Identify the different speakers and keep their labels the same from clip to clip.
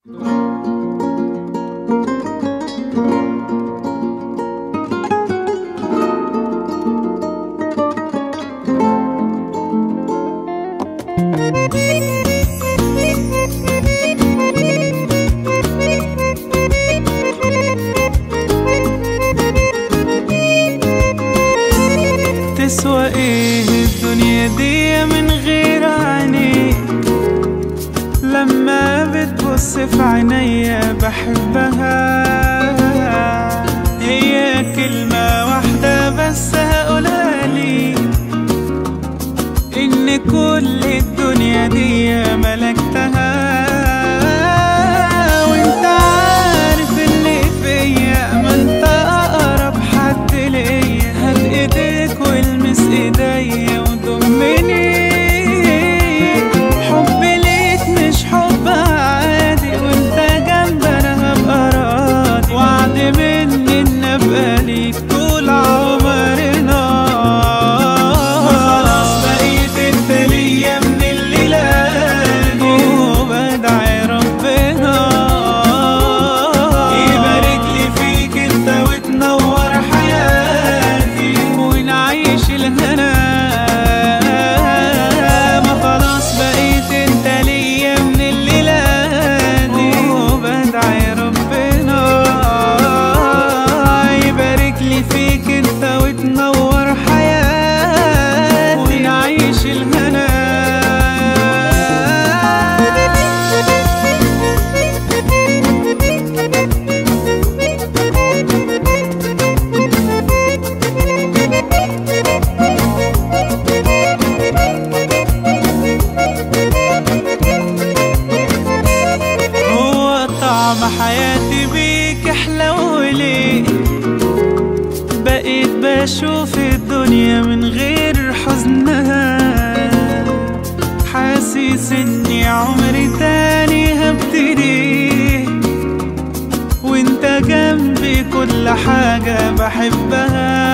Speaker 1: تسوى ايه الدنيا دي من غير عينيك لما بتبص في عينيا بحبها هي كلمة واحدة بس هقولها لي إن كل الدنيا دي ملكتها وانت عارف اللي فيا ما انت أقرب حد ليا هات ايديك والمس ايديا وضمني حب ليك مش حب عادي وانت جنبي انا هبقى راضي وعد مني ان ابقى ليك طول عمرنا وخلاص بقيت انت ليا من الليلة دي وبدعي ربنا يبارك لي فيك انت وتنور حياتي ونعيش الهنا ما خلاص بقيت انت ليا من الليلة دي وبدعي ربنا يبارك لي فيك انت وتنور حياتي ونعيش الهنا هو طعم حياتي بيك احلى وليه بقيت بشوف الدنيا من غير حزنها حاسس اني عمري تاني هبتدي وانت جنبي كل حاجة بحبها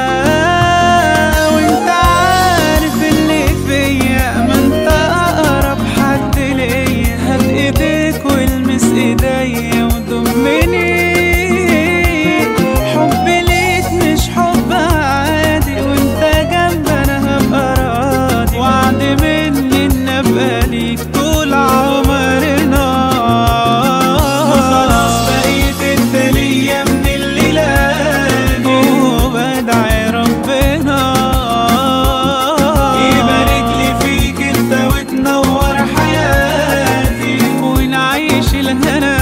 Speaker 1: وانت عارف اللي فيا ما انت اقرب حد ليا هات ايديك والمس ايديا وضمني حب ليك مش حب عادي وانت جنبي انا هبقى راضي وعد مني ان ابقى ليك طول عمرنا وخلاص بقيت انت ليا من الليلة دي وبدعي ربنا يبارك لي فيك انت وتنور حياتي ونعيش الهنا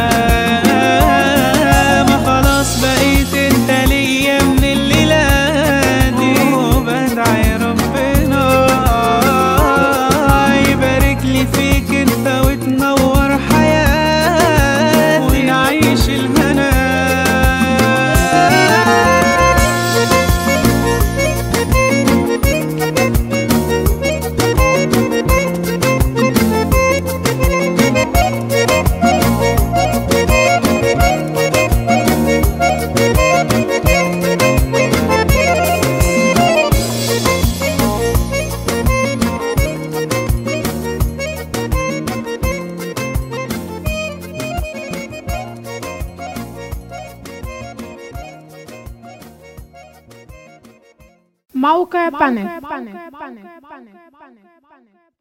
Speaker 1: ما خلاص بقيت انت ليا من الليلة دي وبدعي ربنا يبارك لي فيك انت وتنور حياتي ونعيش الهنا
Speaker 2: موقع بانل